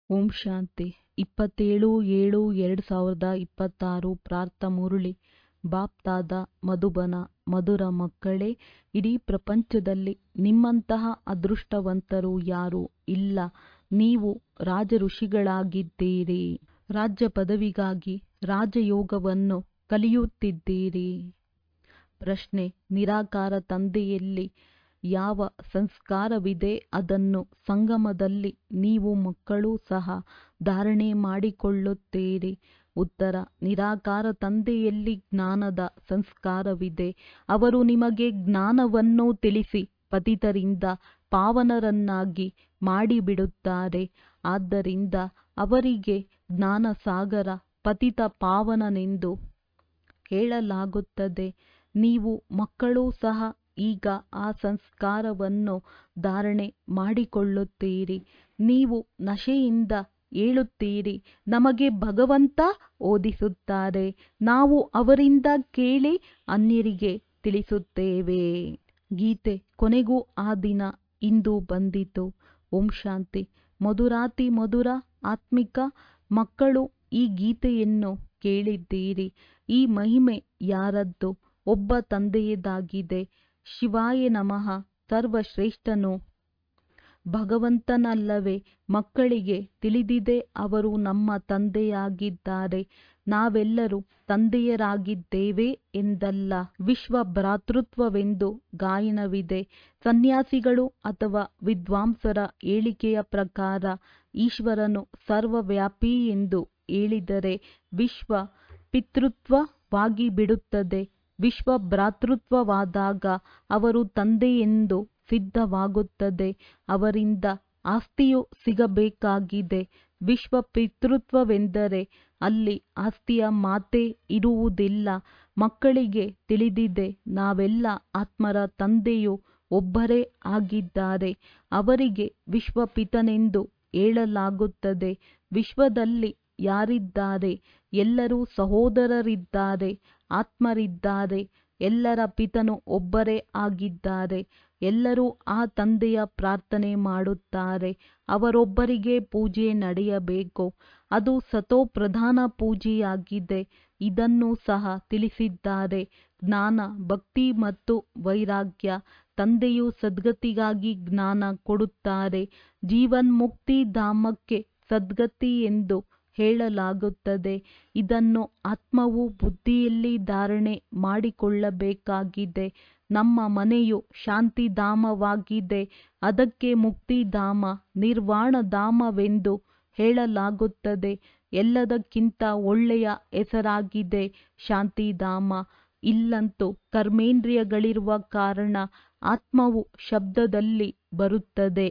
ಓಂ ಶಾಂತಿ ಇಪ್ಪತ್ತೇಳು ಏಳು ಎರಡು ಸಾವಿರದ ಇಪ್ಪತ್ತಾರು ಪ್ರಾರ್ಥ ಮುರಳಿ ಬಾಪ್ತಾದ ಮಧುಬನ ಮಧುರ ಮಕ್ಕಳೇ ಇಡೀ ಪ್ರಪಂಚದಲ್ಲಿ ನಿಮ್ಮಂತಹ ಅದೃಷ್ಟವಂತರು ಯಾರೂ ಇಲ್ಲ ನೀವು ರಾಜ ಋಷಿಗಳಾಗಿದ್ದೀರಿ ರಾಜ್ಯ ಪದವಿಗಾಗಿ ರಾಜಯೋಗವನ್ನು ಕಲಿಯುತ್ತಿದ್ದೀರಿ ಪ್ರಶ್ನೆ ನಿರಾಕಾರ ತಂದೆಯಲ್ಲಿ ಯಾವ ಸಂಸ್ಕಾರವಿದೆ ಅದನ್ನು ಸಂಗಮದಲ್ಲಿ ನೀವು ಮಕ್ಕಳೂ ಸಹ ಧಾರಣೆ ಮಾಡಿಕೊಳ್ಳುತ್ತೀರಿ ಉತ್ತರ ನಿರಾಕಾರ ತಂದೆಯಲ್ಲಿ ಜ್ಞಾನದ ಸಂಸ್ಕಾರವಿದೆ ಅವರು ನಿಮಗೆ ಜ್ಞಾನವನ್ನು ತಿಳಿಸಿ ಪತಿತರಿಂದ ಪಾವನರನ್ನಾಗಿ ಮಾಡಿಬಿಡುತ್ತಾರೆ ಆದ್ದರಿಂದ ಅವರಿಗೆ ಜ್ಞಾನಸಾಗರ ಪತಿತ ಪಾವನನೆಂದು ಹೇಳಲಾಗುತ್ತದೆ ನೀವು ಮಕ್ಕಳೂ ಸಹ ಈಗ ಆ ಸಂಸ್ಕಾರವನ್ನು ಧಾರಣೆ ಮಾಡಿಕೊಳ್ಳುತ್ತೀರಿ ನೀವು ನಶೆಯಿಂದ ಹೇಳುತ್ತೀರಿ ನಮಗೆ ಭಗವಂತ ಓದಿಸುತ್ತಾರೆ ನಾವು ಅವರಿಂದ ಕೇಳಿ ಅನ್ಯರಿಗೆ ತಿಳಿಸುತ್ತೇವೆ ಗೀತೆ ಕೊನೆಗೂ ಆ ದಿನ ಇಂದು ಬಂದಿತು ಓಂ ಶಾಂತಿ ಮಧುರಾತಿ ಮಧುರ ಆತ್ಮಿಕ ಮಕ್ಕಳು ಈ ಗೀತೆಯನ್ನು ಕೇಳಿದ್ದೀರಿ ಈ ಮಹಿಮೆ ಯಾರದ್ದು ಒಬ್ಬ ತಂದೆಯದಾಗಿದೆ ಶಿವಾಯ ನಮಃ ಸರ್ವಶ್ರೇಷ್ಠನು ಭಗವಂತನಲ್ಲವೇ ಮಕ್ಕಳಿಗೆ ತಿಳಿದಿದೆ ಅವರು ನಮ್ಮ ತಂದೆಯಾಗಿದ್ದಾರೆ ನಾವೆಲ್ಲರೂ ತಂದೆಯರಾಗಿದ್ದೇವೆ ಎಂದಲ್ಲ ವಿಶ್ವ ಭ್ರಾತೃತ್ವವೆಂದು ಗಾಯನವಿದೆ ಸನ್ಯಾಸಿಗಳು ಅಥವಾ ವಿದ್ವಾಂಸರ ಹೇಳಿಕೆಯ ಪ್ರಕಾರ ಈಶ್ವರನು ಸರ್ವವ್ಯಾಪಿ ಎಂದು ಹೇಳಿದರೆ ವಿಶ್ವ ಪಿತೃತ್ವವಾಗಿ ಬಿಡುತ್ತದೆ ವಿಶ್ವ ಭ್ರಾತೃತ್ವವಾದಾಗ ಅವರು ತಂದೆಯೆಂದು ಸಿದ್ಧವಾಗುತ್ತದೆ ಅವರಿಂದ ಆಸ್ತಿಯು ಸಿಗಬೇಕಾಗಿದೆ ವಿಶ್ವ ಪಿತೃತ್ವವೆಂದರೆ ಅಲ್ಲಿ ಆಸ್ತಿಯ ಮಾತೇ ಇರುವುದಿಲ್ಲ ಮಕ್ಕಳಿಗೆ ತಿಳಿದಿದೆ ನಾವೆಲ್ಲ ಆತ್ಮರ ತಂದೆಯು ಒಬ್ಬರೇ ಆಗಿದ್ದಾರೆ ಅವರಿಗೆ ವಿಶ್ವಪಿತನೆಂದು ಹೇಳಲಾಗುತ್ತದೆ ವಿಶ್ವದಲ್ಲಿ ಯಾರಿದ್ದಾರೆ ಎಲ್ಲರೂ ಸಹೋದರರಿದ್ದಾರೆ ಆತ್ಮರಿದ್ದಾರೆ ಎಲ್ಲರ ಪಿತನು ಒಬ್ಬರೇ ಆಗಿದ್ದಾರೆ ಎಲ್ಲರೂ ಆ ತಂದೆಯ ಪ್ರಾರ್ಥನೆ ಮಾಡುತ್ತಾರೆ ಅವರೊಬ್ಬರಿಗೆ ಪೂಜೆ ನಡೆಯಬೇಕು ಅದು ಸತೋ ಪ್ರಧಾನ ಪೂಜೆಯಾಗಿದೆ ಇದನ್ನು ಸಹ ತಿಳಿಸಿದ್ದಾರೆ ಜ್ಞಾನ ಭಕ್ತಿ ಮತ್ತು ವೈರಾಗ್ಯ ತಂದೆಯು ಸದ್ಗತಿಗಾಗಿ ಜ್ಞಾನ ಕೊಡುತ್ತಾರೆ ಜೀವನ್ಮುಕ್ತಿ ಧಾಮಕ್ಕೆ ಸದ್ಗತಿ ಎಂದು ಹೇಳಲಾಗುತ್ತದೆ ಇದನ್ನು ಆತ್ಮವು ಬುದ್ಧಿಯಲ್ಲಿ ಧಾರಣೆ ಮಾಡಿಕೊಳ್ಳಬೇಕಾಗಿದೆ ನಮ್ಮ ಮನೆಯು ಶಾಂತಿಧಾಮವಾಗಿದೆ ಅದಕ್ಕೆ ಮುಕ್ತಿಧಾಮ ನಿರ್ವಾಣಧಾಮವೆಂದು ಹೇಳಲಾಗುತ್ತದೆ ಎಲ್ಲದಕ್ಕಿಂತ ಒಳ್ಳೆಯ ಹೆಸರಾಗಿದೆ ಶಾಂತಿಧಾಮ ಇಲ್ಲಂತೂ ಕರ್ಮೇಂದ್ರಿಯಗಳಿರುವ ಕಾರಣ ಆತ್ಮವು ಶಬ್ದದಲ್ಲಿ ಬರುತ್ತದೆ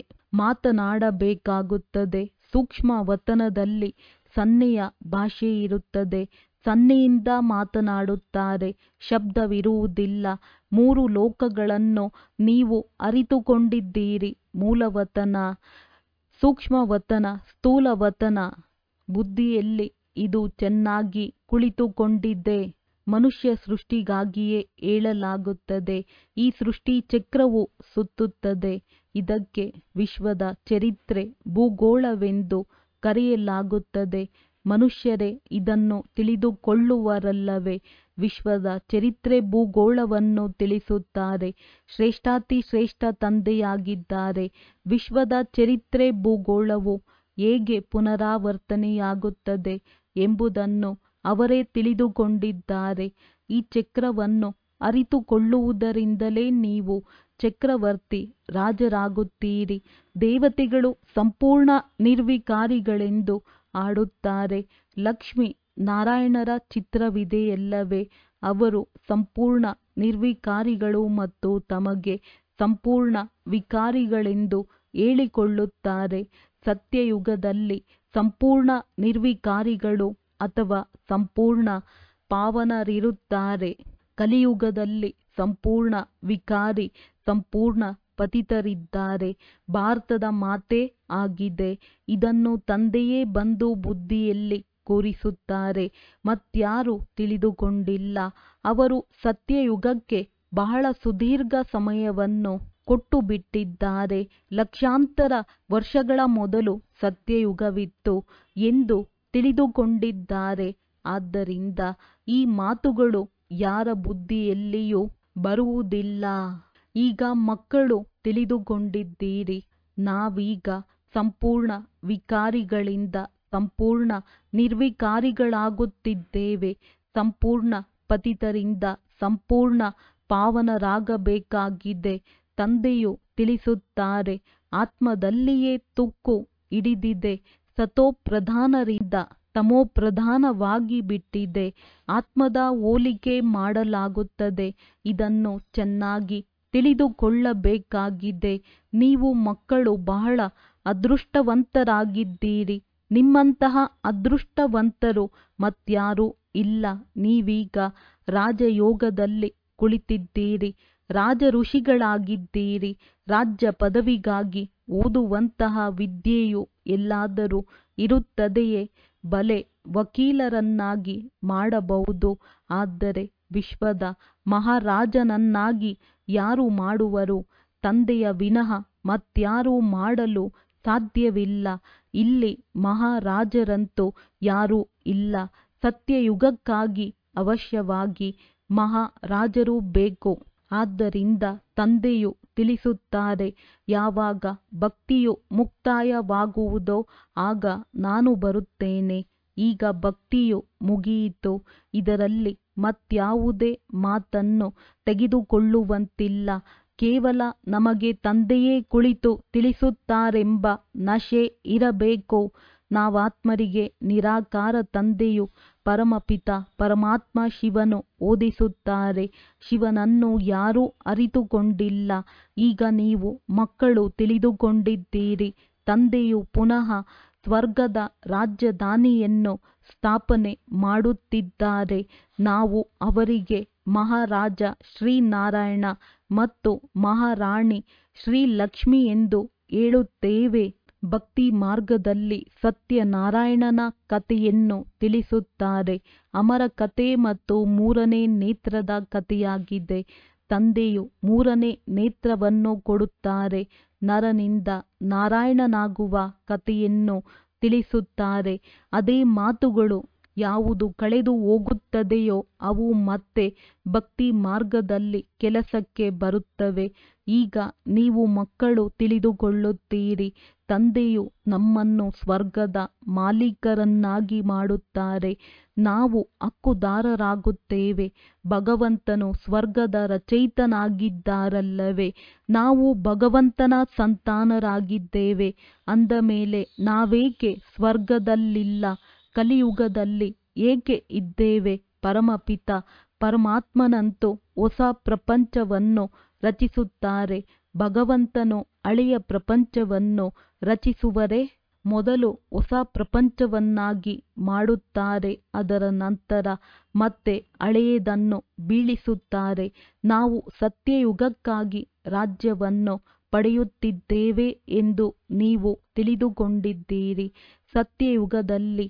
ಮಾತನಾಡಬೇಕಾಗುತ್ತದೆ ಸೂಕ್ಷ್ಮ ವತನದಲ್ಲಿ ಸನ್ನೆಯ ಭಾಷೆ ಇರುತ್ತದೆ ಸನ್ನೆಯಿಂದ ಮಾತನಾಡುತ್ತಾರೆ ಶಬ್ದವಿರುವುದಿಲ್ಲ ಮೂರು ಲೋಕಗಳನ್ನು ನೀವು ಅರಿತುಕೊಂಡಿದ್ದೀರಿ ಮೂಲವತನ ಸೂಕ್ಷ್ಮವತನ ಸ್ಥೂಲವತನ ಬುದ್ಧಿಯಲ್ಲಿ ಇದು ಚೆನ್ನಾಗಿ ಕುಳಿತುಕೊಂಡಿದೆ ಮನುಷ್ಯ ಸೃಷ್ಟಿಗಾಗಿಯೇ ಹೇಳಲಾಗುತ್ತದೆ ಈ ಸೃಷ್ಟಿ ಚಕ್ರವು ಸುತ್ತುತ್ತದೆ ಇದಕ್ಕೆ ವಿಶ್ವದ ಚರಿತ್ರೆ ಭೂಗೋಳವೆಂದು ಕರೆಯಲಾಗುತ್ತದೆ ಮನುಷ್ಯರೇ ಇದನ್ನು ತಿಳಿದುಕೊಳ್ಳುವರಲ್ಲವೇ ವಿಶ್ವದ ಚರಿತ್ರೆ ಭೂಗೋಳವನ್ನು ತಿಳಿಸುತ್ತಾರೆ ಶ್ರೇಷ್ಠಾತಿ ಶ್ರೇಷ್ಠ ತಂದೆಯಾಗಿದ್ದಾರೆ ವಿಶ್ವದ ಚರಿತ್ರೆ ಭೂಗೋಳವು ಹೇಗೆ ಪುನರಾವರ್ತನೆಯಾಗುತ್ತದೆ ಎಂಬುದನ್ನು ಅವರೇ ತಿಳಿದುಕೊಂಡಿದ್ದಾರೆ ಈ ಚಕ್ರವನ್ನು ಅರಿತುಕೊಳ್ಳುವುದರಿಂದಲೇ ನೀವು ಚಕ್ರವರ್ತಿ ರಾಜರಾಗುತ್ತೀರಿ ದೇವತೆಗಳು ಸಂಪೂರ್ಣ ನಿರ್ವಿಕಾರಿಗಳೆಂದು ಆಡುತ್ತಾರೆ ಲಕ್ಷ್ಮಿ ನಾರಾಯಣರ ಚಿತ್ರವಿದೆಯಲ್ಲವೇ ಅವರು ಸಂಪೂರ್ಣ ನಿರ್ವಿಕಾರಿಗಳು ಮತ್ತು ತಮಗೆ ಸಂಪೂರ್ಣ ವಿಕಾರಿಗಳೆಂದು ಹೇಳಿಕೊಳ್ಳುತ್ತಾರೆ ಸತ್ಯಯುಗದಲ್ಲಿ ಸಂಪೂರ್ಣ ನಿರ್ವಿಕಾರಿಗಳು ಅಥವಾ ಸಂಪೂರ್ಣ ಪಾವನರಿರುತ್ತಾರೆ ಕಲಿಯುಗದಲ್ಲಿ ಸಂಪೂರ್ಣ ವಿಕಾರಿ ಸಂಪೂರ್ಣ ಪತಿತರಿದ್ದಾರೆ ಭಾರತದ ಮಾತೆ ಆಗಿದೆ ಇದನ್ನು ತಂದೆಯೇ ಬಂದು ಬುದ್ಧಿಯಲ್ಲಿ ಕೂರಿಸುತ್ತಾರೆ ಮತ್ಯಾರು ತಿಳಿದುಕೊಂಡಿಲ್ಲ ಅವರು ಸತ್ಯಯುಗಕ್ಕೆ ಬಹಳ ಸುದೀರ್ಘ ಸಮಯವನ್ನು ಕೊಟ್ಟು ಬಿಟ್ಟಿದ್ದಾರೆ ಲಕ್ಷಾಂತರ ವರ್ಷಗಳ ಮೊದಲು ಸತ್ಯಯುಗವಿತ್ತು ಎಂದು ತಿಳಿದುಕೊಂಡಿದ್ದಾರೆ ಆದ್ದರಿಂದ ಈ ಮಾತುಗಳು ಯಾರ ಬುದ್ಧಿಯಲ್ಲಿಯೂ ಬರುವುದಿಲ್ಲ ಈಗ ಮಕ್ಕಳು ತಿಳಿದುಕೊಂಡಿದ್ದೀರಿ ನಾವೀಗ ಸಂಪೂರ್ಣ ವಿಕಾರಿಗಳಿಂದ ಸಂಪೂರ್ಣ ನಿರ್ವಿಕಾರಿಗಳಾಗುತ್ತಿದ್ದೇವೆ ಸಂಪೂರ್ಣ ಪತಿತರಿಂದ ಸಂಪೂರ್ಣ ಪಾವನರಾಗಬೇಕಾಗಿದೆ ತಂದೆಯು ತಿಳಿಸುತ್ತಾರೆ ಆತ್ಮದಲ್ಲಿಯೇ ತುಕ್ಕು ಹಿಡಿದಿದೆ ಸತೋಪ್ರಧಾನರಿಂದ ತಮೋಪ್ರಧಾನವಾಗಿ ಬಿಟ್ಟಿದೆ ಆತ್ಮದ ಹೋಲಿಕೆ ಮಾಡಲಾಗುತ್ತದೆ ಇದನ್ನು ಚೆನ್ನಾಗಿ ತಿಳಿದುಕೊಳ್ಳಬೇಕಾಗಿದೆ ನೀವು ಮಕ್ಕಳು ಬಹಳ ಅದೃಷ್ಟವಂತರಾಗಿದ್ದೀರಿ ನಿಮ್ಮಂತಹ ಅದೃಷ್ಟವಂತರು ಮತ್ಯಾರೂ ಇಲ್ಲ ನೀವೀಗ ರಾಜಯೋಗದಲ್ಲಿ ಕುಳಿತಿದ್ದೀರಿ ರಾಜ ಋಷಿಗಳಾಗಿದ್ದೀರಿ ರಾಜ್ಯ ಪದವಿಗಾಗಿ ಓದುವಂತಹ ವಿದ್ಯೆಯು ಎಲ್ಲಾದರೂ ಇರುತ್ತದೆಯೇ ಬಲೆ ವಕೀಲರನ್ನಾಗಿ ಮಾಡಬಹುದು ಆದರೆ ವಿಶ್ವದ ಮಹಾರಾಜನನ್ನಾಗಿ ಯಾರು ಮಾಡುವರು ತಂದೆಯ ವಿನಃ ಮತ್ಯಾರೂ ಮಾಡಲು ಸಾಧ್ಯವಿಲ್ಲ ಇಲ್ಲಿ ಮಹಾರಾಜರಂತೂ ಯಾರೂ ಇಲ್ಲ ಸತ್ಯಯುಗಕ್ಕಾಗಿ ಅವಶ್ಯವಾಗಿ ಮಹಾರಾಜರು ಬೇಕು ಆದ್ದರಿಂದ ತಂದೆಯು ತಿಳಿಸುತ್ತಾರೆ ಯಾವಾಗ ಭಕ್ತಿಯು ಮುಕ್ತಾಯವಾಗುವುದೋ ಆಗ ನಾನು ಬರುತ್ತೇನೆ ಈಗ ಭಕ್ತಿಯು ಮುಗಿಯಿತು ಇದರಲ್ಲಿ ಮತ್ಯಾವುದೇ ಮಾತನ್ನು ತೆಗೆದುಕೊಳ್ಳುವಂತಿಲ್ಲ ಕೇವಲ ನಮಗೆ ತಂದೆಯೇ ಕುಳಿತು ತಿಳಿಸುತ್ತಾರೆಂಬ ನಶೆ ಇರಬೇಕು ನಾವಾತ್ಮರಿಗೆ ನಿರಾಕಾರ ತಂದೆಯು ಪರಮಪಿತ ಪರಮಾತ್ಮ ಶಿವನು ಓದಿಸುತ್ತಾರೆ ಶಿವನನ್ನು ಯಾರೂ ಅರಿತುಕೊಂಡಿಲ್ಲ ಈಗ ನೀವು ಮಕ್ಕಳು ತಿಳಿದುಕೊಂಡಿದ್ದೀರಿ ತಂದೆಯು ಪುನಃ ಸ್ವರ್ಗದ ರಾಜಧಾನಿಯನ್ನು ಸ್ಥಾಪನೆ ಮಾಡುತ್ತಿದ್ದಾರೆ ನಾವು ಅವರಿಗೆ ಮಹಾರಾಜ ಶ್ರೀನಾರಾಯಣ ಮತ್ತು ಮಹಾರಾಣಿ ಶ್ರೀಲಕ್ಷ್ಮಿ ಎಂದು ಹೇಳುತ್ತೇವೆ ಭಕ್ತಿ ಮಾರ್ಗದಲ್ಲಿ ಸತ್ಯನಾರಾಯಣನ ಕಥೆಯನ್ನು ತಿಳಿಸುತ್ತಾರೆ ಅಮರ ಕಥೆ ಮತ್ತು ಮೂರನೇ ನೇತ್ರದ ಕಥೆಯಾಗಿದೆ ತಂದೆಯು ಮೂರನೇ ನೇತ್ರವನ್ನು ಕೊಡುತ್ತಾರೆ ನರನಿಂದ ನಾರಾಯಣನಾಗುವ ಕಥೆಯನ್ನು ತಿಳಿಸುತ್ತಾರೆ ಅದೇ ಮಾತುಗಳು ಯಾವುದು ಕಳೆದು ಹೋಗುತ್ತದೆಯೋ ಅವು ಮತ್ತೆ ಭಕ್ತಿ ಮಾರ್ಗದಲ್ಲಿ ಕೆಲಸಕ್ಕೆ ಬರುತ್ತವೆ ಈಗ ನೀವು ಮಕ್ಕಳು ತಿಳಿದುಕೊಳ್ಳುತ್ತೀರಿ ತಂದೆಯು ನಮ್ಮನ್ನು ಸ್ವರ್ಗದ ಮಾಲೀಕರನ್ನಾಗಿ ಮಾಡುತ್ತಾರೆ ನಾವು ಹಕ್ಕುದಾರರಾಗುತ್ತೇವೆ ಭಗವಂತನು ಸ್ವರ್ಗದ ರಚಯಿತನಾಗಿದ್ದಾರಲ್ಲವೇ ನಾವು ಭಗವಂತನ ಸಂತಾನರಾಗಿದ್ದೇವೆ ಅಂದ ಮೇಲೆ ನಾವೇಕೆ ಸ್ವರ್ಗದಲ್ಲಿಲ್ಲ ಕಲಿಯುಗದಲ್ಲಿ ಏಕೆ ಇದ್ದೇವೆ ಪರಮಪಿತ ಪರಮಾತ್ಮನಂತೂ ಹೊಸ ಪ್ರಪಂಚವನ್ನು ರಚಿಸುತ್ತಾರೆ ಭಗವಂತನು ಹಳೆಯ ಪ್ರಪಂಚವನ್ನು ರಚಿಸುವರೇ ಮೊದಲು ಹೊಸ ಪ್ರಪಂಚವನ್ನಾಗಿ ಮಾಡುತ್ತಾರೆ ಅದರ ನಂತರ ಮತ್ತೆ ಹಳೆಯದನ್ನು ಬೀಳಿಸುತ್ತಾರೆ ನಾವು ಸತ್ಯಯುಗಕ್ಕಾಗಿ ರಾಜ್ಯವನ್ನು ಪಡೆಯುತ್ತಿದ್ದೇವೆ ಎಂದು ನೀವು ತಿಳಿದುಕೊಂಡಿದ್ದೀರಿ ಸತ್ಯಯುಗದಲ್ಲಿ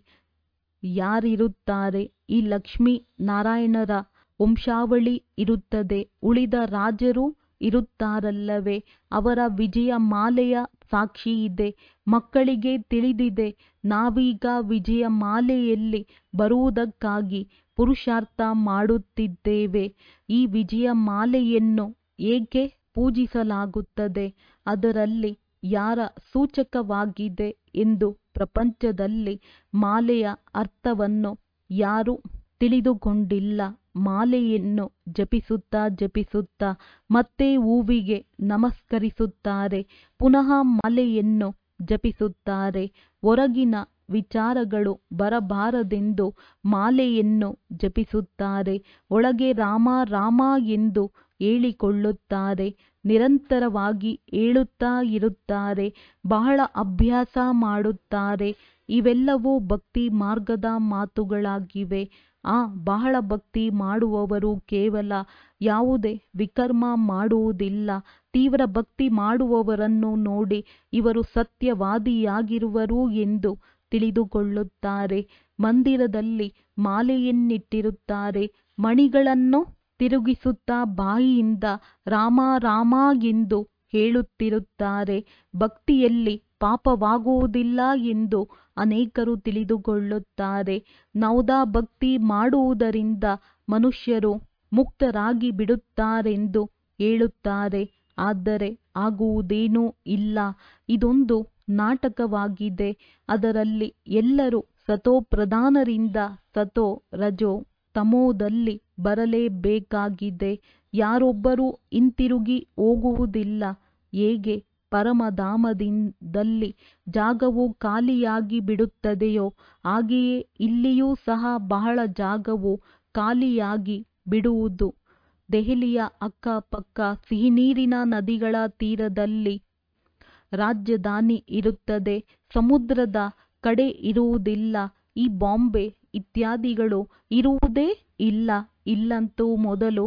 ಯಾರಿರುತ್ತಾರೆ ಈ ಲಕ್ಷ್ಮೀ ನಾರಾಯಣರ ವಂಶಾವಳಿ ಇರುತ್ತದೆ ಉಳಿದ ರಾಜರು ಇರುತ್ತಾರಲ್ಲವೇ ಅವರ ವಿಜಯ ಮಾಲೆಯ ಸಾಕ್ಷಿ ಇದೆ ಮಕ್ಕಳಿಗೆ ತಿಳಿದಿದೆ ನಾವೀಗ ವಿಜಯ ಮಾಲೆಯಲ್ಲಿ ಬರುವುದಕ್ಕಾಗಿ ಪುರುಷಾರ್ಥ ಮಾಡುತ್ತಿದ್ದೇವೆ ಈ ವಿಜಯ ಮಾಲೆಯನ್ನು ಏಕೆ ಪೂಜಿಸಲಾಗುತ್ತದೆ ಅದರಲ್ಲಿ ಯಾರ ಸೂಚಕವಾಗಿದೆ ಎಂದು ಪ್ರಪಂಚದಲ್ಲಿ ಮಾಲೆಯ ಅರ್ಥವನ್ನು ಯಾರೂ ತಿಳಿದುಕೊಂಡಿಲ್ಲ ಮಾಲೆಯನ್ನು ಜಪಿಸುತ್ತಾ ಜಪಿಸುತ್ತಾ ಮತ್ತೆ ಹೂವಿಗೆ ನಮಸ್ಕರಿಸುತ್ತಾರೆ ಪುನಃ ಮಾಲೆಯನ್ನು ಜಪಿಸುತ್ತಾರೆ ಹೊರಗಿನ ವಿಚಾರಗಳು ಬರಬಾರದೆಂದು ಮಾಲೆಯನ್ನು ಜಪಿಸುತ್ತಾರೆ ಒಳಗೆ ರಾಮ ರಾಮ ಎಂದು ಹೇಳಿಕೊಳ್ಳುತ್ತಾರೆ ನಿರಂತರವಾಗಿ ಹೇಳುತ್ತಾ ಇರುತ್ತಾರೆ ಬಹಳ ಅಭ್ಯಾಸ ಮಾಡುತ್ತಾರೆ ಇವೆಲ್ಲವೂ ಭಕ್ತಿ ಮಾರ್ಗದ ಮಾತುಗಳಾಗಿವೆ ಆ ಬಹಳ ಭಕ್ತಿ ಮಾಡುವವರು ಕೇವಲ ಯಾವುದೇ ವಿಕರ್ಮ ಮಾಡುವುದಿಲ್ಲ ತೀವ್ರ ಭಕ್ತಿ ಮಾಡುವವರನ್ನು ನೋಡಿ ಇವರು ಸತ್ಯವಾದಿಯಾಗಿರುವರು ಎಂದು ತಿಳಿದುಕೊಳ್ಳುತ್ತಾರೆ ಮಂದಿರದಲ್ಲಿ ಮಾಲೆಯನ್ನಿಟ್ಟಿರುತ್ತಾರೆ ಮಣಿಗಳನ್ನು ತಿರುಗಿಸುತ್ತಾ ಬಾಯಿಯಿಂದ ರಾಮ ರಾಮ ಎಂದು ಹೇಳುತ್ತಿರುತ್ತಾರೆ ಭಕ್ತಿಯಲ್ಲಿ ಪಾಪವಾಗುವುದಿಲ್ಲ ಎಂದು ಅನೇಕರು ತಿಳಿದುಕೊಳ್ಳುತ್ತಾರೆ ನವದಾ ಭಕ್ತಿ ಮಾಡುವುದರಿಂದ ಮನುಷ್ಯರು ಮುಕ್ತರಾಗಿ ಬಿಡುತ್ತಾರೆಂದು ಹೇಳುತ್ತಾರೆ ಆದರೆ ಆಗುವುದೇನೂ ಇಲ್ಲ ಇದೊಂದು ನಾಟಕವಾಗಿದೆ ಅದರಲ್ಲಿ ಎಲ್ಲರೂ ಸತೋಪ್ರಧಾನರಿಂದ ಸತೋ ರಜೋ ತಮೋದಲ್ಲಿ ಬರಲೇಬೇಕಾಗಿದೆ ಯಾರೊಬ್ಬರೂ ಹಿಂತಿರುಗಿ ಹೋಗುವುದಿಲ್ಲ ಹೇಗೆ ಪರಮಧಾಮದಲ್ಲಿ ಜಾಗವು ಖಾಲಿಯಾಗಿ ಬಿಡುತ್ತದೆಯೋ ಹಾಗೆಯೇ ಇಲ್ಲಿಯೂ ಸಹ ಬಹಳ ಜಾಗವು ಖಾಲಿಯಾಗಿ ಬಿಡುವುದು ದೆಹಲಿಯ ಅಕ್ಕಪಕ್ಕ ಸಿಹಿನೀರಿನ ನದಿಗಳ ತೀರದಲ್ಲಿ ರಾಜಧಾನಿ ಇರುತ್ತದೆ ಸಮುದ್ರದ ಕಡೆ ಇರುವುದಿಲ್ಲ ಈ ಬಾಂಬೆ ಇತ್ಯಾದಿಗಳು ಇರುವುದೇ ಇಲ್ಲ ಇಲ್ಲಂತೂ ಮೊದಲು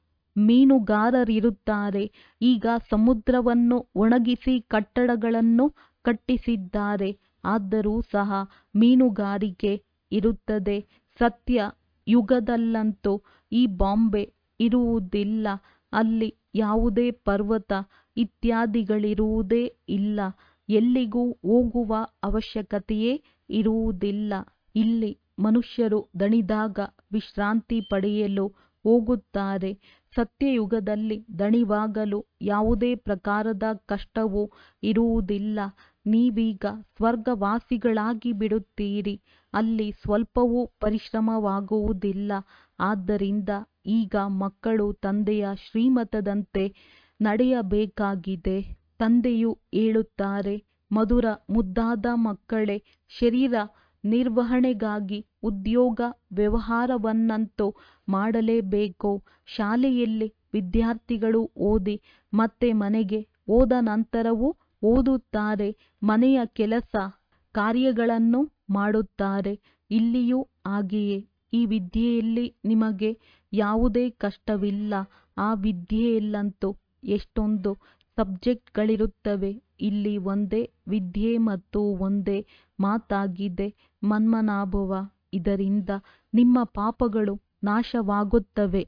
ಮೀನುಗಾರರಿರುತ್ತಾರೆ ಈಗ ಸಮುದ್ರವನ್ನು ಒಣಗಿಸಿ ಕಟ್ಟಡಗಳನ್ನು ಕಟ್ಟಿಸಿದ್ದಾರೆ ಆದರೂ ಸಹ ಮೀನುಗಾರಿಕೆ ಇರುತ್ತದೆ ಸತ್ಯ ಯುಗದಲ್ಲಂತೂ ಈ ಬಾಂಬೆ ಇರುವುದಿಲ್ಲ ಅಲ್ಲಿ ಯಾವುದೇ ಪರ್ವತ ಇತ್ಯಾದಿಗಳಿರುವುದೇ ಇಲ್ಲ ಎಲ್ಲಿಗೂ ಹೋಗುವ ಅವಶ್ಯಕತೆಯೇ ಇರುವುದಿಲ್ಲ ಇಲ್ಲಿ ಮನುಷ್ಯರು ದಣಿದಾಗ ವಿಶ್ರಾಂತಿ ಪಡೆಯಲು ಹೋಗುತ್ತಾರೆ ಸತ್ಯಯುಗದಲ್ಲಿ ದಣಿವಾಗಲು ಯಾವುದೇ ಪ್ರಕಾರದ ಕಷ್ಟವೂ ಇರುವುದಿಲ್ಲ ನೀವೀಗ ಸ್ವರ್ಗವಾಸಿಗಳಾಗಿ ಬಿಡುತ್ತೀರಿ ಅಲ್ಲಿ ಸ್ವಲ್ಪವೂ ಪರಿಶ್ರಮವಾಗುವುದಿಲ್ಲ ಆದ್ದರಿಂದ ಈಗ ಮಕ್ಕಳು ತಂದೆಯ ಶ್ರೀಮತದಂತೆ ನಡೆಯಬೇಕಾಗಿದೆ ತಂದೆಯು ಹೇಳುತ್ತಾರೆ ಮಧುರ ಮುದ್ದಾದ ಮಕ್ಕಳೇ ಶರೀರ ನಿರ್ವಹಣೆಗಾಗಿ ಉದ್ಯೋಗ ವ್ಯವಹಾರವನ್ನಂತೂ ಮಾಡಲೇಬೇಕು ಶಾಲೆಯಲ್ಲಿ ವಿದ್ಯಾರ್ಥಿಗಳು ಓದಿ ಮತ್ತೆ ಮನೆಗೆ ಹೋದ ನಂತರವೂ ಓದುತ್ತಾರೆ ಮನೆಯ ಕೆಲಸ ಕಾರ್ಯಗಳನ್ನು ಮಾಡುತ್ತಾರೆ ಇಲ್ಲಿಯೂ ಹಾಗೆಯೇ ಈ ವಿದ್ಯೆಯಲ್ಲಿ ನಿಮಗೆ ಯಾವುದೇ ಕಷ್ಟವಿಲ್ಲ ಆ ವಿದ್ಯೆಯಲ್ಲಂತೂ ಎಷ್ಟೊಂದು ಸಬ್ಜೆಕ್ಟ್ಗಳಿರುತ್ತವೆ ಇಲ್ಲಿ ಒಂದೇ ವಿದ್ಯೆ ಮತ್ತು ಒಂದೇ ಮಾತಾಗಿದೆ ಮನ್ಮನಾಭವ ಇದರಿಂದ ನಿಮ್ಮ ಪಾಪಗಳು ನಾಶವಾಗುತ್ತವೆ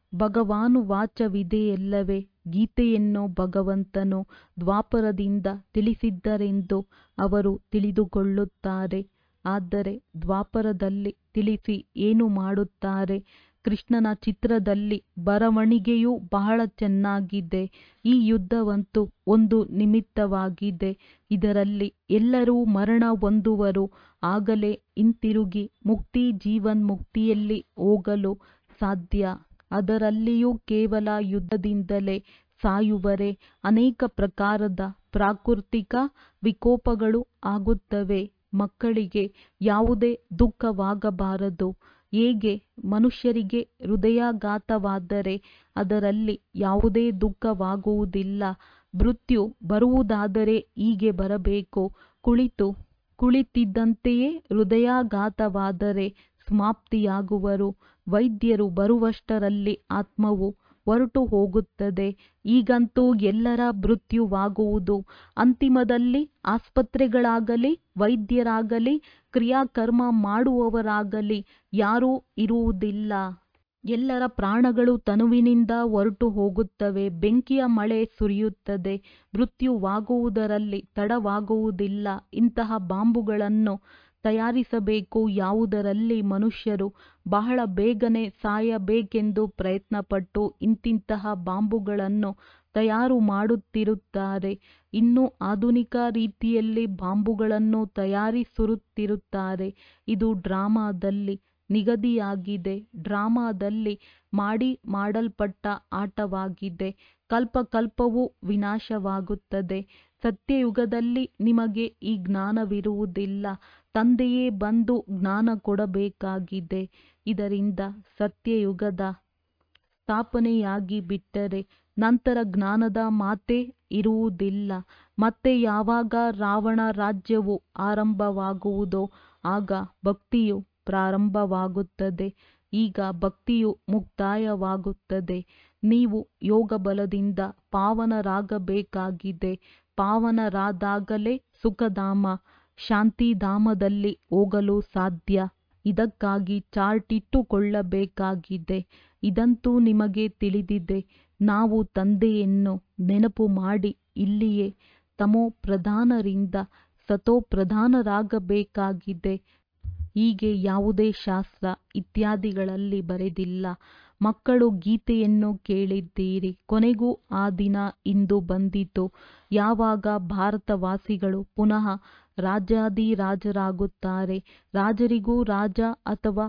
ಭಗವಾನುವಾಚವಿದೆಯಲ್ಲವೇ ಗೀತೆಯನ್ನು ಭಗವಂತನು ದ್ವಾಪರದಿಂದ ತಿಳಿಸಿದ್ದರೆಂದು ಅವರು ತಿಳಿದುಕೊಳ್ಳುತ್ತಾರೆ ಆದರೆ ದ್ವಾಪರದಲ್ಲಿ ತಿಳಿಸಿ ಏನು ಮಾಡುತ್ತಾರೆ ಕೃಷ್ಣನ ಚಿತ್ರದಲ್ಲಿ ಬರವಣಿಗೆಯೂ ಬಹಳ ಚೆನ್ನಾಗಿದೆ ಈ ಯುದ್ಧವಂತೂ ಒಂದು ನಿಮಿತ್ತವಾಗಿದೆ ಇದರಲ್ಲಿ ಎಲ್ಲರೂ ಮರಣ ಹೊಂದುವರು ಆಗಲೇ ಹಿಂತಿರುಗಿ ಮುಕ್ತಿ ಜೀವನ್ಮುಕ್ತಿಯಲ್ಲಿ ಹೋಗಲು ಸಾಧ್ಯ ಅದರಲ್ಲಿಯೂ ಕೇವಲ ಯುದ್ಧದಿಂದಲೇ ಸಾಯುವರೆ ಅನೇಕ ಪ್ರಕಾರದ ಪ್ರಾಕೃತಿಕ ವಿಕೋಪಗಳು ಆಗುತ್ತವೆ ಮಕ್ಕಳಿಗೆ ಯಾವುದೇ ದುಃಖವಾಗಬಾರದು ಹೇಗೆ ಮನುಷ್ಯರಿಗೆ ಹೃದಯಾಘಾತವಾದರೆ ಅದರಲ್ಲಿ ಯಾವುದೇ ದುಃಖವಾಗುವುದಿಲ್ಲ ಮೃತ್ಯು ಬರುವುದಾದರೆ ಹೀಗೆ ಬರಬೇಕು ಕುಳಿತು ಕುಳಿತಿದ್ದಂತೆಯೇ ಹೃದಯಾಘಾತವಾದರೆ ಸಮಾಪ್ತಿಯಾಗುವರು ವೈದ್ಯರು ಬರುವಷ್ಟರಲ್ಲಿ ಆತ್ಮವು ಹೊರಟು ಹೋಗುತ್ತದೆ ಈಗಂತೂ ಎಲ್ಲರ ಮೃತ್ಯುವಾಗುವುದು ಅಂತಿಮದಲ್ಲಿ ಆಸ್ಪತ್ರೆಗಳಾಗಲಿ ವೈದ್ಯರಾಗಲಿ ಕ್ರಿಯಾಕರ್ಮ ಮಾಡುವವರಾಗಲಿ ಯಾರೂ ಇರುವುದಿಲ್ಲ ಎಲ್ಲರ ಪ್ರಾಣಗಳು ತನುವಿನಿಂದ ಹೊರಟು ಹೋಗುತ್ತವೆ ಬೆಂಕಿಯ ಮಳೆ ಸುರಿಯುತ್ತದೆ ಮೃತ್ಯುವಾಗುವುದರಲ್ಲಿ ತಡವಾಗುವುದಿಲ್ಲ ಇಂತಹ ಬಾಂಬುಗಳನ್ನು ತಯಾರಿಸಬೇಕು ಯಾವುದರಲ್ಲಿ ಮನುಷ್ಯರು ಬಹಳ ಬೇಗನೆ ಸಾಯಬೇಕೆಂದು ಪ್ರಯತ್ನಪಟ್ಟು ಇಂತಿಂತಹ ಬಾಂಬುಗಳನ್ನು ತಯಾರು ಮಾಡುತ್ತಿರುತ್ತಾರೆ ಇನ್ನೂ ಆಧುನಿಕ ರೀತಿಯಲ್ಲಿ ಬಾಂಬುಗಳನ್ನು ತಯಾರಿಸುತ್ತಿರುತ್ತಾರೆ ಇದು ಡ್ರಾಮಾದಲ್ಲಿ ನಿಗದಿಯಾಗಿದೆ ಡ್ರಾಮಾದಲ್ಲಿ ಮಾಡಿ ಮಾಡಲ್ಪಟ್ಟ ಆಟವಾಗಿದೆ ಕಲ್ಪಕಲ್ಪವೂ ವಿನಾಶವಾಗುತ್ತದೆ ಸತ್ಯಯುಗದಲ್ಲಿ ನಿಮಗೆ ಈ ಜ್ಞಾನವಿರುವುದಿಲ್ಲ ತಂದೆಯೇ ಬಂದು ಜ್ಞಾನ ಕೊಡಬೇಕಾಗಿದೆ ಇದರಿಂದ ಸತ್ಯಯುಗದ ಸ್ಥಾಪನೆಯಾಗಿ ಬಿಟ್ಟರೆ ನಂತರ ಜ್ಞಾನದ ಮಾತೇ ಇರುವುದಿಲ್ಲ ಮತ್ತೆ ಯಾವಾಗ ರಾವಣ ರಾಜ್ಯವು ಆರಂಭವಾಗುವುದೋ ಆಗ ಭಕ್ತಿಯು ಪ್ರಾರಂಭವಾಗುತ್ತದೆ ಈಗ ಭಕ್ತಿಯು ಮುಕ್ತಾಯವಾಗುತ್ತದೆ ನೀವು ಯೋಗ ಬಲದಿಂದ ಪಾವನರಾಗಬೇಕಾಗಿದೆ ಪಾವನರಾದಾಗಲೇ ಸುಖಧಾಮ ಶಾಂತಿಧಾಮದಲ್ಲಿ ಹೋಗಲು ಸಾಧ್ಯ ಇದಕ್ಕಾಗಿ ಚಾರ್ಟ್ ಇಟ್ಟುಕೊಳ್ಳಬೇಕಾಗಿದೆ ಇದಂತೂ ನಿಮಗೆ ತಿಳಿದಿದೆ ನಾವು ತಂದೆಯನ್ನು ನೆನಪು ಮಾಡಿ ಇಲ್ಲಿಯೇ ತಮೋ ಪ್ರಧಾನರಿಂದ ಸತೋ ಪ್ರಧಾನರಾಗಬೇಕಾಗಿದೆ ಹೀಗೆ ಯಾವುದೇ ಶಾಸ್ತ್ರ ಇತ್ಯಾದಿಗಳಲ್ಲಿ ಬರೆದಿಲ್ಲ ಮಕ್ಕಳು ಗೀತೆಯನ್ನು ಕೇಳಿದ್ದೀರಿ ಕೊನೆಗೂ ಆ ದಿನ ಇಂದು ಬಂದಿತು ಯಾವಾಗ ಭಾರತವಾಸಿಗಳು ಪುನಃ ರಾಜಾಧಿರಾಜರಾಗುತ್ತಾರೆ ರಾಜರಿಗೂ ರಾಜ ಅಥವಾ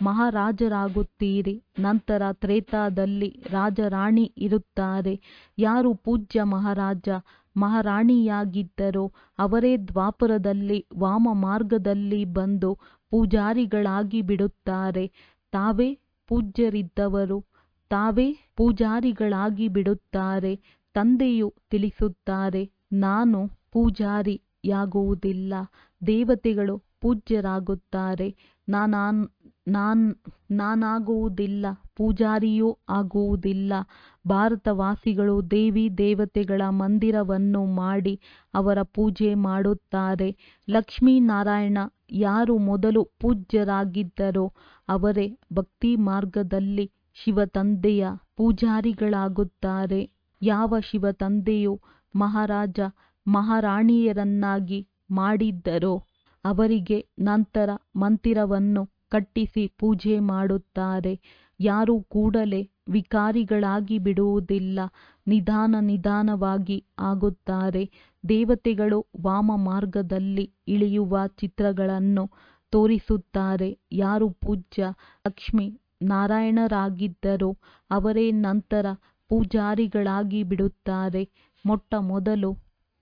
ಮಹಾರಾಜರಾಗುತ್ತೀರಿ ನಂತರ ತ್ರೇತಾದಲ್ಲಿ ರಾಜರಾಣಿ ಇರುತ್ತಾರೆ ಯಾರು ಪೂಜ್ಯ ಮಹಾರಾಜ ಮಹಾರಾಣಿಯಾಗಿದ್ದರೋ ಅವರೇ ದ್ವಾಪರದಲ್ಲಿ ವಾಮ ಮಾರ್ಗದಲ್ಲಿ ಬಂದು ಪೂಜಾರಿಗಳಾಗಿ ಬಿಡುತ್ತಾರೆ ತಾವೇ ಪೂಜ್ಯರಿದ್ದವರು ತಾವೇ ಪೂಜಾರಿಗಳಾಗಿ ಬಿಡುತ್ತಾರೆ ತಂದೆಯು ತಿಳಿಸುತ್ತಾರೆ ನಾನು ಪೂಜಾರಿಯಾಗುವುದಿಲ್ಲ ದೇವತೆಗಳು ಪೂಜ್ಯರಾಗುತ್ತಾರೆ ನಾನಾನ್ ನಾನ್ ನಾನಾಗುವುದಿಲ್ಲ ಪೂಜಾರಿಯೂ ಆಗುವುದಿಲ್ಲ ಭಾರತವಾಸಿಗಳು ದೇವಿ ದೇವತೆಗಳ ಮಂದಿರವನ್ನು ಮಾಡಿ ಅವರ ಪೂಜೆ ಮಾಡುತ್ತಾರೆ ಲಕ್ಷ್ಮೀನಾರಾಯಣ ಯಾರು ಮೊದಲು ಪೂಜ್ಯರಾಗಿದ್ದರೋ ಅವರೇ ಭಕ್ತಿ ಮಾರ್ಗದಲ್ಲಿ ಶಿವತಂದೆಯ ಪೂಜಾರಿಗಳಾಗುತ್ತಾರೆ ಯಾವ ಶಿವತಂದೆಯು ಮಹಾರಾಜ ಮಹಾರಾಣಿಯರನ್ನಾಗಿ ಮಾಡಿದ್ದರೋ ಅವರಿಗೆ ನಂತರ ಮಂದಿರವನ್ನು ಕಟ್ಟಿಸಿ ಪೂಜೆ ಮಾಡುತ್ತಾರೆ ಯಾರೂ ಕೂಡಲೇ ವಿಕಾರಿಗಳಾಗಿ ಬಿಡುವುದಿಲ್ಲ ನಿಧಾನ ನಿಧಾನವಾಗಿ ಆಗುತ್ತಾರೆ ದೇವತೆಗಳು ವಾಮ ಮಾರ್ಗದಲ್ಲಿ ಇಳಿಯುವ ಚಿತ್ರಗಳನ್ನು ತೋರಿಸುತ್ತಾರೆ ಯಾರು ಪೂಜ್ಯ ಲಕ್ಷ್ಮೀ ನಾರಾಯಣರಾಗಿದ್ದರೋ ಅವರೇ ನಂತರ ಪೂಜಾರಿಗಳಾಗಿ ಬಿಡುತ್ತಾರೆ ಮೊಟ್ಟ ಮೊದಲು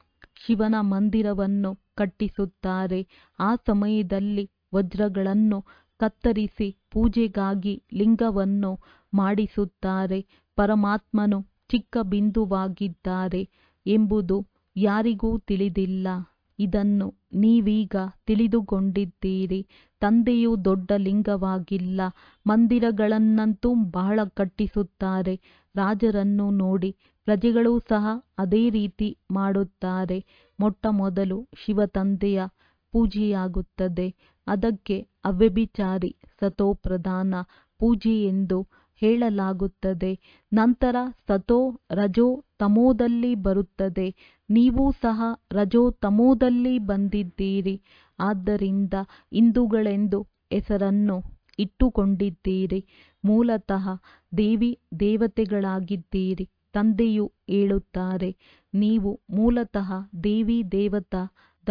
ಶಿವನ ಮಂದಿರವನ್ನು ಕಟ್ಟಿಸುತ್ತಾರೆ ಆ ಸಮಯದಲ್ಲಿ ವಜ್ರಗಳನ್ನು ಕತ್ತರಿಸಿ ಪೂಜೆಗಾಗಿ ಲಿಂಗವನ್ನು ಮಾಡಿಸುತ್ತಾರೆ ಪರಮಾತ್ಮನು ಚಿಕ್ಕ ಬಿಂದುವಾಗಿದ್ದಾರೆ ಎಂಬುದು ಯಾರಿಗೂ ತಿಳಿದಿಲ್ಲ ಇದನ್ನು ನೀವೀಗ ತಿಳಿದುಕೊಂಡಿದ್ದೀರಿ ತಂದೆಯು ದೊಡ್ಡ ಲಿಂಗವಾಗಿಲ್ಲ ಮಂದಿರಗಳನ್ನಂತೂ ಬಹಳ ಕಟ್ಟಿಸುತ್ತಾರೆ ರಾಜರನ್ನು ನೋಡಿ ಪ್ರಜೆಗಳೂ ಸಹ ಅದೇ ರೀತಿ ಮಾಡುತ್ತಾರೆ ಮೊಟ್ಟ ಮೊದಲು ಶಿವತಂದೆಯ ಪೂಜೆಯಾಗುತ್ತದೆ ಅದಕ್ಕೆ ಅವ್ಯಭಿಚಾರಿ ಸತೋ ಪ್ರಧಾನ ಪೂಜೆ ಎಂದು ಹೇಳಲಾಗುತ್ತದೆ ನಂತರ ಸತೋ ರಜೋ ತಮೋದಲ್ಲಿ ಬರುತ್ತದೆ ನೀವೂ ಸಹ ರಜೋ ತಮೋದಲ್ಲಿ ಬಂದಿದ್ದೀರಿ ಆದ್ದರಿಂದ ಹಿಂದೂಗಳೆಂದು ಹೆಸರನ್ನು ಇಟ್ಟುಕೊಂಡಿದ್ದೀರಿ ಮೂಲತಃ ದೇವಿ ದೇವತೆಗಳಾಗಿದ್ದೀರಿ ತಂದೆಯು ಹೇಳುತ್ತಾರೆ ನೀವು ಮೂಲತಃ ದೇವಿ ದೇವತಾ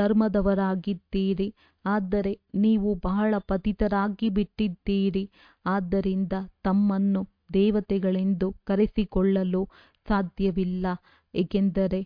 ಧರ್ಮದವರಾಗಿದ್ದೀರಿ ಆದರೆ ನೀವು ಬಹಳ ಪತಿತರಾಗಿ ಬಿಟ್ಟಿದ್ದೀರಿ ಆದ್ದರಿಂದ ತಮ್ಮನ್ನು ದೇವತೆಗಳೆಂದು ಕರೆಸಿಕೊಳ್ಳಲು ಸಾಧ್ಯವಿಲ್ಲ ಏಕೆಂದರೆ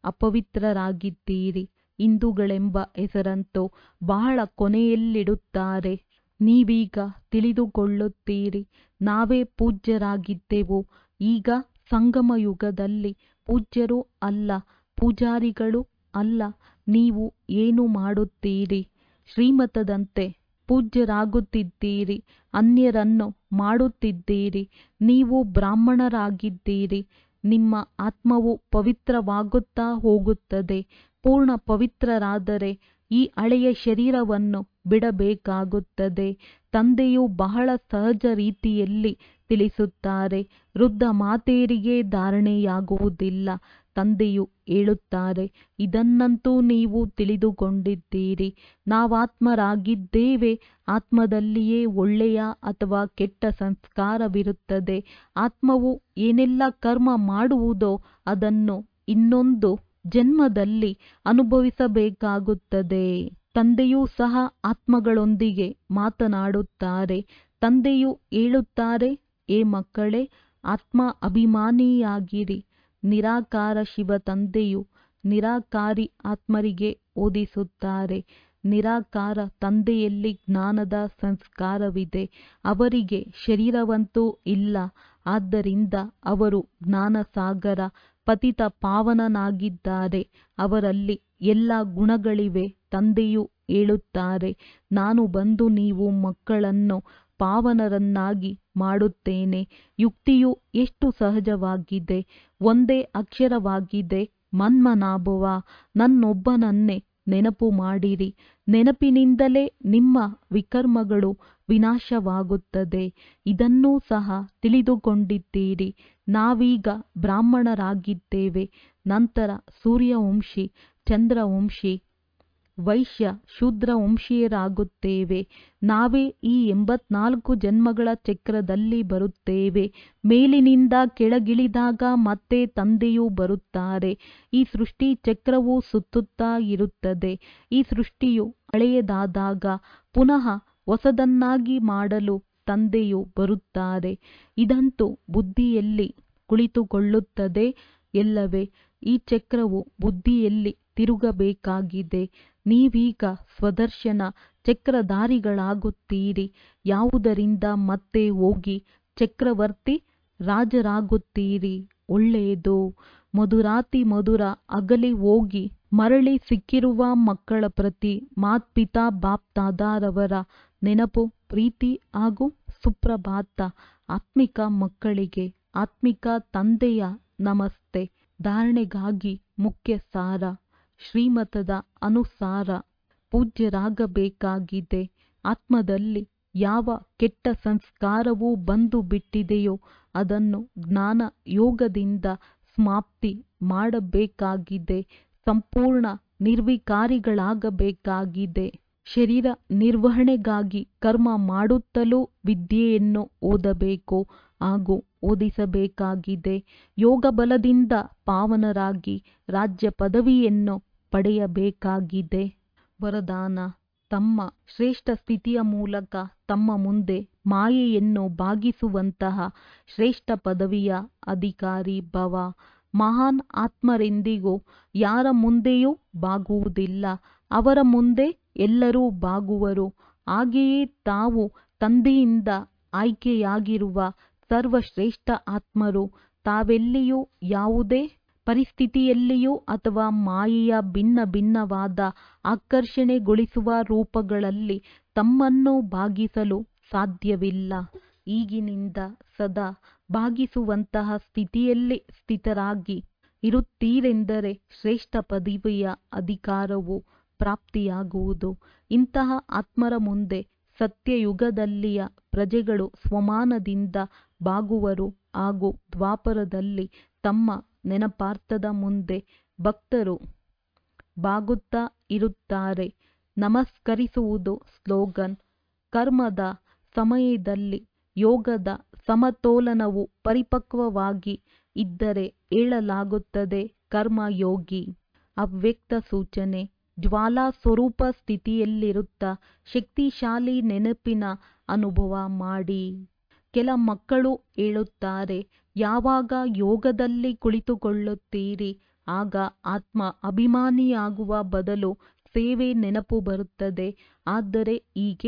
ಅಪವಿತ್ರರಾಗಿದ್ದೀರಿ ಹಿಂದೂಗಳೆಂಬ ಹೆಸರಂತೂ ಬಹಳ ಕೊನೆಯಲ್ಲಿಡುತ್ತಾರೆ ನೀವೀಗ ತಿಳಿದುಕೊಳ್ಳುತ್ತೀರಿ ನಾವೇ ಪೂಜ್ಯರಾಗಿದ್ದೆವು ಈಗ ಸಂಗಮ ಯುಗದಲ್ಲಿ ಪೂಜ್ಯರೂ ಅಲ್ಲ ಪೂಜಾರಿಗಳೂ ಅಲ್ಲ ನೀವು ಏನು ಮಾಡುತ್ತೀರಿ ಶ್ರೀಮತದಂತೆ ಪೂಜ್ಯರಾಗುತ್ತಿದ್ದೀರಿ ಅನ್ಯರನ್ನು ಮಾಡುತ್ತಿದ್ದೀರಿ ನೀವು ಬ್ರಾಹ್ಮಣರಾಗಿದ್ದೀರಿ ನಿಮ್ಮ ಆತ್ಮವು ಪವಿತ್ರವಾಗುತ್ತಾ ಹೋಗುತ್ತದೆ ಪೂರ್ಣ ಪವಿತ್ರರಾದರೆ ಈ ಹಳೆಯ ಶರೀರವನ್ನು ಬಿಡಬೇಕಾಗುತ್ತದೆ ತಂದೆಯು ಬಹಳ ಸಹಜ ರೀತಿಯಲ್ಲಿ ತಿಳಿಸುತ್ತಾರೆ ವೃದ್ಧ ಮಾತೆಯರಿಗೆ ಧಾರಣೆಯಾಗುವುದಿಲ್ಲ ತಂದೆಯು ಹೇಳುತ್ತಾರೆ ಇದನ್ನಂತೂ ನೀವು ತಿಳಿದುಕೊಂಡಿದ್ದೀರಿ ನಾವಾತ್ಮರಾಗಿದ್ದೇವೆ ಆತ್ಮದಲ್ಲಿಯೇ ಒಳ್ಳೆಯ ಅಥವಾ ಕೆಟ್ಟ ಸಂಸ್ಕಾರವಿರುತ್ತದೆ ಆತ್ಮವು ಏನೆಲ್ಲ ಕರ್ಮ ಮಾಡುವುದೋ ಅದನ್ನು ಇನ್ನೊಂದು ಜನ್ಮದಲ್ಲಿ ಅನುಭವಿಸಬೇಕಾಗುತ್ತದೆ ತಂದೆಯೂ ಸಹ ಆತ್ಮಗಳೊಂದಿಗೆ ಮಾತನಾಡುತ್ತಾರೆ ತಂದೆಯು ಹೇಳುತ್ತಾರೆ ಏ ಮಕ್ಕಳೇ ಆತ್ಮ ಅಭಿಮಾನಿಯಾಗಿರಿ ನಿರಾಕಾರ ಶಿವ ತಂದೆಯು ನಿರಾಕಾರಿ ಆತ್ಮರಿಗೆ ಓದಿಸುತ್ತಾರೆ ನಿರಾಕಾರ ತಂದೆಯಲ್ಲಿ ಜ್ಞಾನದ ಸಂಸ್ಕಾರವಿದೆ ಅವರಿಗೆ ಶರೀರವಂತೂ ಇಲ್ಲ ಆದ್ದರಿಂದ ಅವರು ಜ್ಞಾನಸಾಗರ ಪತಿತ ಪಾವನನಾಗಿದ್ದಾರೆ ಅವರಲ್ಲಿ ಎಲ್ಲ ಗುಣಗಳಿವೆ ತಂದೆಯು ಹೇಳುತ್ತಾರೆ ನಾನು ಬಂದು ನೀವು ಮಕ್ಕಳನ್ನು ಪಾವನರನ್ನಾಗಿ ಮಾಡುತ್ತೇನೆ ಯುಕ್ತಿಯು ಎಷ್ಟು ಸಹಜವಾಗಿದೆ ಒಂದೇ ಅಕ್ಷರವಾಗಿದೆ ಮನ್ಮನಾಭವ ನನ್ನೊಬ್ಬನನ್ನೇ ನೆನಪು ಮಾಡಿರಿ ನೆನಪಿನಿಂದಲೇ ನಿಮ್ಮ ವಿಕರ್ಮಗಳು ವಿನಾಶವಾಗುತ್ತದೆ ಇದನ್ನೂ ಸಹ ತಿಳಿದುಕೊಂಡಿದ್ದೀರಿ ನಾವೀಗ ಬ್ರಾಹ್ಮಣರಾಗಿದ್ದೇವೆ ನಂತರ ಸೂರ್ಯವಂಶಿ ಚಂದ್ರವಂಶಿ ವೈಶ್ಯ ಶೂದ್ರವಂಶೀಯರಾಗುತ್ತೇವೆ ನಾವೇ ಈ ಎಂಬತ್ನಾಲ್ಕು ಜನ್ಮಗಳ ಚಕ್ರದಲ್ಲಿ ಬರುತ್ತೇವೆ ಮೇಲಿನಿಂದ ಕೆಳಗಿಳಿದಾಗ ಮತ್ತೆ ತಂದೆಯು ಬರುತ್ತಾರೆ ಈ ಸೃಷ್ಟಿ ಚಕ್ರವು ಸುತ್ತುತ್ತಾ ಇರುತ್ತದೆ ಈ ಸೃಷ್ಟಿಯು ಹಳೆಯದಾದಾಗ ಪುನಃ ಹೊಸದನ್ನಾಗಿ ಮಾಡಲು ತಂದೆಯು ಬರುತ್ತಾರೆ ಇದಂತೂ ಬುದ್ಧಿಯಲ್ಲಿ ಕುಳಿತುಕೊಳ್ಳುತ್ತದೆ ಎಲ್ಲವೇ ಈ ಚಕ್ರವು ಬುದ್ಧಿಯಲ್ಲಿ ತಿರುಗಬೇಕಾಗಿದೆ ನೀವೀಗ ಸ್ವದರ್ಶನ ಚಕ್ರಧಾರಿಗಳಾಗುತ್ತೀರಿ ಯಾವುದರಿಂದ ಮತ್ತೆ ಹೋಗಿ ಚಕ್ರವರ್ತಿ ರಾಜರಾಗುತ್ತೀರಿ ಒಳ್ಳೆಯದು ಮಧುರಾತಿ ಮಧುರ ಅಗಲಿ ಹೋಗಿ ಮರಳಿ ಸಿಕ್ಕಿರುವ ಮಕ್ಕಳ ಪ್ರತಿ ಮಾತ್ಪಿತಾ ಬಾಪ್ತಾದಾರವರ ನೆನಪು ಪ್ರೀತಿ ಹಾಗೂ ಸುಪ್ರಭಾತ ಆತ್ಮಿಕ ಮಕ್ಕಳಿಗೆ ಆತ್ಮಿಕ ತಂದೆಯ ನಮಸ್ತೆ ಧಾರಣೆಗಾಗಿ ಮುಖ್ಯ ಸಾರ ಶ್ರೀಮತದ ಅನುಸಾರ ಪೂಜ್ಯರಾಗಬೇಕಾಗಿದೆ ಆತ್ಮದಲ್ಲಿ ಯಾವ ಕೆಟ್ಟ ಸಂಸ್ಕಾರವು ಬಂದು ಬಿಟ್ಟಿದೆಯೋ ಅದನ್ನು ಜ್ಞಾನ ಯೋಗದಿಂದ ಸಮಾಪ್ತಿ ಮಾಡಬೇಕಾಗಿದೆ ಸಂಪೂರ್ಣ ನಿರ್ವಿಕಾರಿಗಳಾಗಬೇಕಾಗಿದೆ ಶರೀರ ನಿರ್ವಹಣೆಗಾಗಿ ಕರ್ಮ ಮಾಡುತ್ತಲೂ ವಿದ್ಯೆಯನ್ನು ಓದಬೇಕು ಹಾಗೂ ಓದಿಸಬೇಕಾಗಿದೆ ಯೋಗ ಬಲದಿಂದ ಪಾವನರಾಗಿ ರಾಜ್ಯ ಪದವಿಯನ್ನು ಪಡೆಯಬೇಕಾಗಿದೆ ವರದಾನ ತಮ್ಮ ಶ್ರೇಷ್ಠ ಸ್ಥಿತಿಯ ಮೂಲಕ ತಮ್ಮ ಮುಂದೆ ಮಾಯೆಯನ್ನು ಭಾಗಿಸುವಂತಹ ಶ್ರೇಷ್ಠ ಪದವಿಯ ಅಧಿಕಾರಿ ಭವ ಮಹಾನ್ ಆತ್ಮರೆಂದಿಗೂ ಯಾರ ಮುಂದೆಯೂ ಬಾಗುವುದಿಲ್ಲ ಅವರ ಮುಂದೆ ಎಲ್ಲರೂ ಬಾಗುವರು ಹಾಗೆಯೇ ತಾವು ತಂದೆಯಿಂದ ಆಯ್ಕೆಯಾಗಿರುವ ಸರ್ವಶ್ರೇಷ್ಠ ಆತ್ಮರು ತಾವೆಲ್ಲಿಯೂ ಯಾವುದೇ ಪರಿಸ್ಥಿತಿಯಲ್ಲಿಯೂ ಅಥವಾ ಮಾಯೆಯ ಭಿನ್ನ ಭಿನ್ನವಾದ ಆಕರ್ಷಣೆಗೊಳಿಸುವ ರೂಪಗಳಲ್ಲಿ ತಮ್ಮನ್ನು ಭಾಗಿಸಲು ಸಾಧ್ಯವಿಲ್ಲ ಈಗಿನಿಂದ ಸದಾ ಭಾಗಿಸುವಂತಹ ಸ್ಥಿತಿಯಲ್ಲಿ ಸ್ಥಿತರಾಗಿ ಇರುತ್ತೀರೆಂದರೆ ಶ್ರೇಷ್ಠ ಪದವಿಯ ಅಧಿಕಾರವು ಪ್ರಾಪ್ತಿಯಾಗುವುದು ಇಂತಹ ಆತ್ಮರ ಮುಂದೆ ಸತ್ಯಯುಗದಲ್ಲಿಯ ಪ್ರಜೆಗಳು ಸ್ವಮಾನದಿಂದ ಬಾಗುವರು ಹಾಗೂ ದ್ವಾಪರದಲ್ಲಿ ತಮ್ಮ ನೆನಪಾರ್ಥದ ಮುಂದೆ ಭಕ್ತರು ಬಾಗುತ್ತಾ ಇರುತ್ತಾರೆ ನಮಸ್ಕರಿಸುವುದು ಸ್ಲೋಗನ್ ಕರ್ಮದ ಸಮಯದಲ್ಲಿ ಯೋಗದ ಸಮತೋಲನವು ಪರಿಪಕ್ವವಾಗಿ ಇದ್ದರೆ ಹೇಳಲಾಗುತ್ತದೆ ಕರ್ಮಯೋಗಿ ಅವ್ಯಕ್ತ ಸೂಚನೆ ಜ್ವಾಲಾ ಸ್ವರೂಪ ಸ್ಥಿತಿಯಲ್ಲಿರುತ್ತಾ ಶಕ್ತಿಶಾಲಿ ನೆನಪಿನ ಅನುಭವ ಮಾಡಿ ಕೆಲ ಮಕ್ಕಳು ಹೇಳುತ್ತಾರೆ ಯಾವಾಗ ಯೋಗದಲ್ಲಿ ಕುಳಿತುಕೊಳ್ಳುತ್ತೀರಿ ಆಗ ಆತ್ಮ ಅಭಿಮಾನಿಯಾಗುವ ಬದಲು ಸೇವೆ ನೆನಪು ಬರುತ್ತದೆ ಆದರೆ ಹೀಗೆ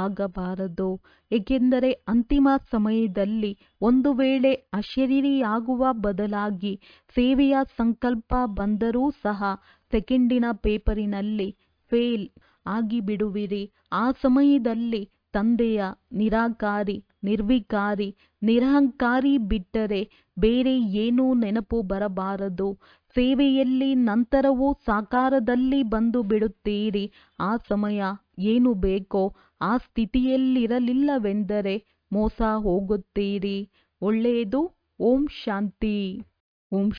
ಆಗಬಾರದು ಏಕೆಂದರೆ ಅಂತಿಮ ಸಮಯದಲ್ಲಿ ಒಂದು ವೇಳೆ ಅಶರೀರಿಯಾಗುವ ಬದಲಾಗಿ ಸೇವೆಯ ಸಂಕಲ್ಪ ಬಂದರೂ ಸಹ ಸೆಕೆಂಡಿನ ಪೇಪರಿನಲ್ಲಿ ಫೇಲ್ ಆಗಿಬಿಡುವಿರಿ ಆ ಸಮಯದಲ್ಲಿ ತಂದೆಯ ನಿರಾಕಾರಿ ನಿರ್ವಿಕಾರಿ ನಿರಹಂಕಾರಿ ಬಿಟ್ಟರೆ ಬೇರೆ ಏನೂ ನೆನಪು ಬರಬಾರದು ಸೇವೆಯಲ್ಲಿ ನಂತರವೂ ಸಾಕಾರದಲ್ಲಿ ಬಂದು ಬಿಡುತ್ತೀರಿ ಆ ಸಮಯ ಏನು ಬೇಕೋ ಆ ಸ್ಥಿತಿಯಲ್ಲಿರಲಿಲ್ಲವೆಂದರೆ ಮೋಸ ಹೋಗುತ್ತೀರಿ ಒಳ್ಳೆಯದು ಓಂ ಶಾಂತಿ ಓಂ